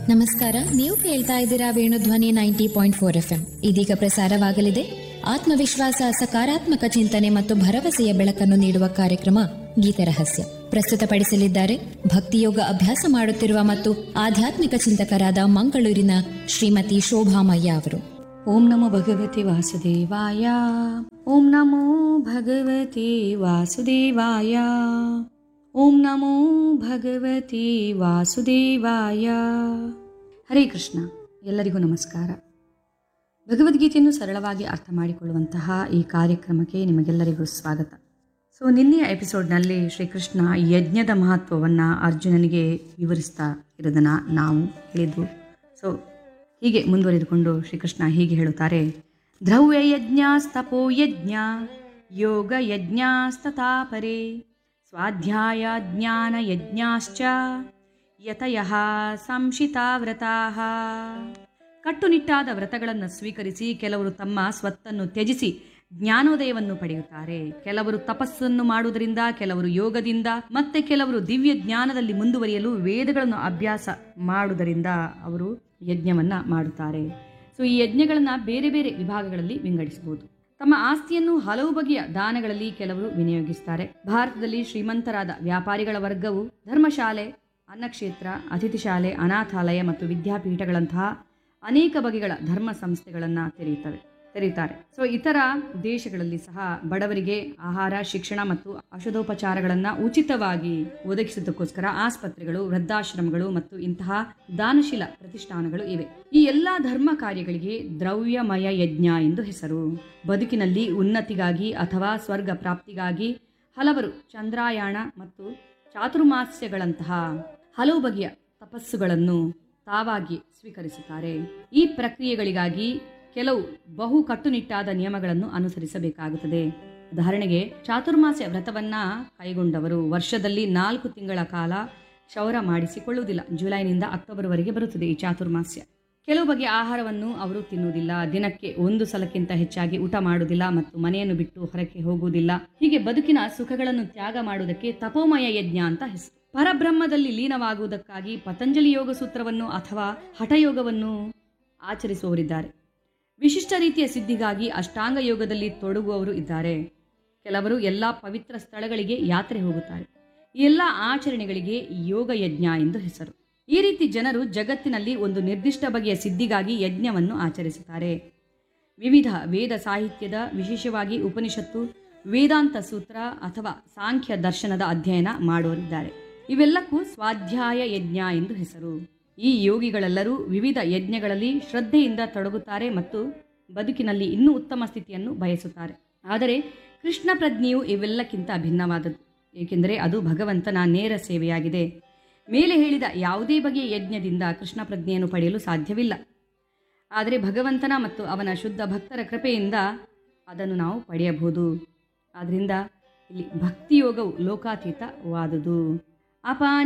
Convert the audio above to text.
ನಮಸ್ಕಾರ ನೀವು ಕೇಳ್ತಾ ಇದ್ದೀರಾ Venudhwani ninety point four F M ಇದೀಗ ಪ್ರಸಾರವಾಗಲಿದೆ ಆತ್ಮವಿಶ್ವಾಸ ಸಕಾರಾತ್ಮಕ ಚಿಂತನೆ ಮತ್ತು ಭರವಸೆಯ ಬೆಳಕನ್ನು ನೀಡುವ ಕಾರ್ಯಕ್ರಮ ಗೀತ ರಹಸ್ಯ ಪ್ರಸ್ತುತಪಡಿಸಲಿದ್ದಾರೆ ಭಕ್ತಿಯೋಗ ಅಭ್ಯಾಸ ಮಾಡುತ್ತಿರುವ ಮತ್ತು ಆಧ್ಯಾತ್ಮಿಕ ಚಿಂತಕರಾದ ಮಂಗಳೂರಿನ ಶ್ರೀಮತಿ ಶೋಭಾಮಯ್ಯ ಅವರು ಓಂ ನಮೋ ಭಗವತಿ ವಾಸುದೇವಾಯ ಓಂ ನಮೋ ಭಗವತಿ ವಾಸುದೇವಾಯ ಓಂ ನಮೋ ಭಗವತಿ ವಾಸುದೇವಾಯ ಹರೇ ಕೃಷ್ಣ ಎಲ್ಲರಿಗೂ ನಮಸ್ಕಾರ ಭಗವದ್ಗೀತೆಯನ್ನು ಸರಳವಾಗಿ ಅರ್ಥ ಮಾಡಿಕೊಳ್ಳುವಂತಹ ಈ ಕಾರ್ಯಕ್ರಮಕ್ಕೆ ನಿಮಗೆಲ್ಲರಿಗೂ ಸ್ವಾಗತ ಸೊ ನಿನ್ನೆಯ ಎಪಿಸೋಡ್ನಲ್ಲಿ ಶ್ರೀಕೃಷ್ಣ ಯಜ್ಞದ ಮಹತ್ವವನ್ನು ಅರ್ಜುನನಿಗೆ ವಿವರಿಸ್ತಾ ಇರೋದನ್ನು ನಾವು ಹೇಳಿದ್ದು ಸೊ ಹೀಗೆ ಮುಂದುವರಿದುಕೊಂಡು ಶ್ರೀಕೃಷ್ಣ ಹೀಗೆ ಹೇಳುತ್ತಾರೆ ದ್ರವ್ಯ ಯಜ್ಞಾಸ್ತಪೋ ಯಜ್ಞ ಯೋಗ ಯಜ್ಞಾಸ್ತಥಾ ಪರೇ ಸ್ವಾಧ್ಯಾಯ ಜ್ಞಾನ ಯಜ್ಞಾಶ್ಚ ಯತಯಃ ಸಂಶಿತಾವ್ರತಾಃ ಕಟ್ಟುನಿಟ್ಟಾದ ವ್ರತಗಳನ್ನು ಸ್ವೀಕರಿಸಿ ಕೆಲವರು ತಮ್ಮ ಸ್ವತ್ತನ್ನು ತ್ಯಜಿಸಿ ಜ್ಞಾನೋದಯವನ್ನು ಪಡೆಯುತ್ತಾರೆ ಕೆಲವರು ತಪಸ್ಸನ್ನು ಮಾಡುವುದರಿಂದ ಕೆಲವರು ಯೋಗದಿಂದ ಮತ್ತೆ ಕೆಲವರು ದಿವ್ಯ ಜ್ಞಾನದಲ್ಲಿ ಮುಂದುವರಿಯಲು ವೇದಗಳನ್ನು ಅಭ್ಯಾಸ ಮಾಡುವುದರಿಂದ ಅವರು ಯಜ್ಞವನ್ನ ಮಾಡುತ್ತಾರೆ ಸೊ ಈ ಯಜ್ಞಗಳನ್ನ ಬೇರೆ ಬೇರೆ ವಿಭಾಗಗಳಲ್ಲಿ ವಿಂಗಡಿಸಬಹುದು ತಮ್ಮ ಆಸ್ತಿಯನ್ನು ಹಲವು ಬಗೆಯ ದಾನಗಳಲ್ಲಿ ಕೆಲವರು ವಿನಿಯೋಗಿಸುತ್ತಾರೆ ಭಾರತದಲ್ಲಿ ಶ್ರೀಮಂತರಾದ ವ್ಯಾಪಾರಿಗಳ ವರ್ಗವು ಧರ್ಮಶಾಲೆ ಅನ್ನಕ್ಷೇತ್ರ ಅತಿಥಿಶಾಲೆ ಅನಾಥಾಲಯ ಮತ್ತು ವಿದ್ಯಾಪೀಠಗಳಂತಹ ಅನೇಕ ಬಗೆಗಳ ಧರ್ಮ ಸಂಸ್ಥೆಗಳನ್ನು ತೆರೆಯುತ್ತವೆ ತೆರೆಯುತ್ತಾರೆ ಸೊ ಇತರ ದೇಶಗಳಲ್ಲಿ ಸಹ ಬಡವರಿಗೆ ಆಹಾರ ಶಿಕ್ಷಣ ಮತ್ತು ಔಷಧೋಪಚಾರಗಳನ್ನು ಉಚಿತವಾಗಿ ಒದಗಿಸುವುದಕ್ಕೋಸ್ಕರ ಆಸ್ಪತ್ರೆಗಳು ವೃದ್ಧಾಶ್ರಮಗಳು ಮತ್ತು ಇಂತಹ ದಾನಶೀಲ ಪ್ರತಿಷ್ಠಾನಗಳು ಇವೆ ಈ ಎಲ್ಲಾ ಧರ್ಮ ಕಾರ್ಯಗಳಿಗೆ ದ್ರವ್ಯಮಯ ಯಜ್ಞ ಎಂದು ಹೆಸರು ಬದುಕಿನಲ್ಲಿ ಉನ್ನತಿಗಾಗಿ ಅಥವಾ ಸ್ವರ್ಗ ಪ್ರಾಪ್ತಿಗಾಗಿ ಹಲವರು ಚಂದ್ರಾಯಣ ಮತ್ತು ಚಾತುರ್ಮಾಸ್ಯಗಳಂತಹ ಹಲವು ಬಗೆಯ ತಪಸ್ಸುಗಳನ್ನು ತಾವಾಗಿ ಸ್ವೀಕರಿಸುತ್ತಾರೆ ಈ ಪ್ರಕ್ರಿಯೆಗಳಿಗಾಗಿ ಕೆಲವು ಬಹು ಕಟ್ಟುನಿಟ್ಟಾದ ನಿಯಮಗಳನ್ನು ಅನುಸರಿಸಬೇಕಾಗುತ್ತದೆ ಉದಾಹರಣೆಗೆ ಚಾತುರ್ಮಾಸ್ಯ ವ್ರತವನ್ನ ಕೈಗೊಂಡವರು ವರ್ಷದಲ್ಲಿ ನಾಲ್ಕು ತಿಂಗಳ ಕಾಲ ಕ್ಷೌರ ಮಾಡಿಸಿಕೊಳ್ಳುವುದಿಲ್ಲ ಜುಲೈನಿಂದ ಅಕ್ಟೋಬರ್ವರೆಗೆ ಬರುತ್ತದೆ ಈ ಚಾತುರ್ಮಾಸ್ಯ ಕೆಲವು ಬಗೆಯ ಆಹಾರವನ್ನು ಅವರು ತಿನ್ನುವುದಿಲ್ಲ ದಿನಕ್ಕೆ ಒಂದು ಸಲಕ್ಕಿಂತ ಹೆಚ್ಚಾಗಿ ಊಟ ಮಾಡುವುದಿಲ್ಲ ಮತ್ತು ಮನೆಯನ್ನು ಬಿಟ್ಟು ಹೊರಕ್ಕೆ ಹೋಗುವುದಿಲ್ಲ ಹೀಗೆ ಬದುಕಿನ ಸುಖಗಳನ್ನು ತ್ಯಾಗ ಮಾಡುವುದಕ್ಕೆ ತಪೋಮಯ ಯಜ್ಞ ಅಂತ ಹೆಸರು ಪರಬ್ರಹ್ಮದಲ್ಲಿ ಲೀನವಾಗುವುದಕ್ಕಾಗಿ ಪತಂಜಲಿ ಯೋಗ ಸೂತ್ರವನ್ನು ಅಥವಾ ಹಠಯೋಗವನ್ನು ಆಚರಿಸುವವರಿದ್ದಾರೆ ವಿಶಿಷ್ಟ ರೀತಿಯ ಸಿದ್ಧಿಗಾಗಿ ಅಷ್ಟಾಂಗ ಯೋಗದಲ್ಲಿ ತೊಡಗುವವರು ಇದ್ದಾರೆ ಕೆಲವರು ಎಲ್ಲ ಪವಿತ್ರ ಸ್ಥಳಗಳಿಗೆ ಯಾತ್ರೆ ಹೋಗುತ್ತಾರೆ ಈ ಎಲ್ಲ ಆಚರಣೆಗಳಿಗೆ ಯೋಗ ಯಜ್ಞ ಎಂದು ಹೆಸರು ಈ ರೀತಿ ಜನರು ಜಗತ್ತಿನಲ್ಲಿ ಒಂದು ನಿರ್ದಿಷ್ಟ ಬಗೆಯ ಸಿದ್ಧಿಗಾಗಿ ಯಜ್ಞವನ್ನು ಆಚರಿಸುತ್ತಾರೆ ವಿವಿಧ ವೇದ ಸಾಹಿತ್ಯದ ವಿಶೇಷವಾಗಿ ಉಪನಿಷತ್ತು ವೇದಾಂತ ಸೂತ್ರ ಅಥವಾ ಸಾಂಖ್ಯ ದರ್ಶನದ ಅಧ್ಯಯನ ಮಾಡುವರಿದ್ದಾರೆ ಇವೆಲ್ಲಕ್ಕೂ ಸ್ವಾಧ್ಯಾಯ ಯಜ್ಞ ಎಂದು ಹೆಸರು ಈ ಯೋಗಿಗಳೆಲ್ಲರೂ ವಿವಿಧ ಯಜ್ಞಗಳಲ್ಲಿ ಶ್ರದ್ಧೆಯಿಂದ ತೊಡಗುತ್ತಾರೆ ಮತ್ತು ಬದುಕಿನಲ್ಲಿ ಇನ್ನೂ ಉತ್ತಮ ಸ್ಥಿತಿಯನ್ನು ಬಯಸುತ್ತಾರೆ ಆದರೆ ಕೃಷ್ಣ ಪ್ರಜ್ಞೆಯು ಇವೆಲ್ಲಕ್ಕಿಂತ ಭಿನ್ನವಾದದ್ದು ಏಕೆಂದರೆ ಅದು ಭಗವಂತನ ನೇರ ಸೇವೆಯಾಗಿದೆ ಮೇಲೆ ಹೇಳಿದ ಯಾವುದೇ ಬಗೆಯ ಯಜ್ಞದಿಂದ ಕೃಷ್ಣ ಪ್ರಜ್ಞೆಯನ್ನು ಪಡೆಯಲು ಸಾಧ್ಯವಿಲ್ಲ ಆದರೆ ಭಗವಂತನ ಮತ್ತು ಅವನ ಶುದ್ಧ ಭಕ್ತರ ಕೃಪೆಯಿಂದ ಅದನ್ನು ನಾವು ಪಡೆಯಬಹುದು ಆದ್ದರಿಂದ ಇಲ್ಲಿ ಭಕ್ತಿಯೋಗವು ಲೋಕಾತೀತವಾದುದು ಅಪಾನ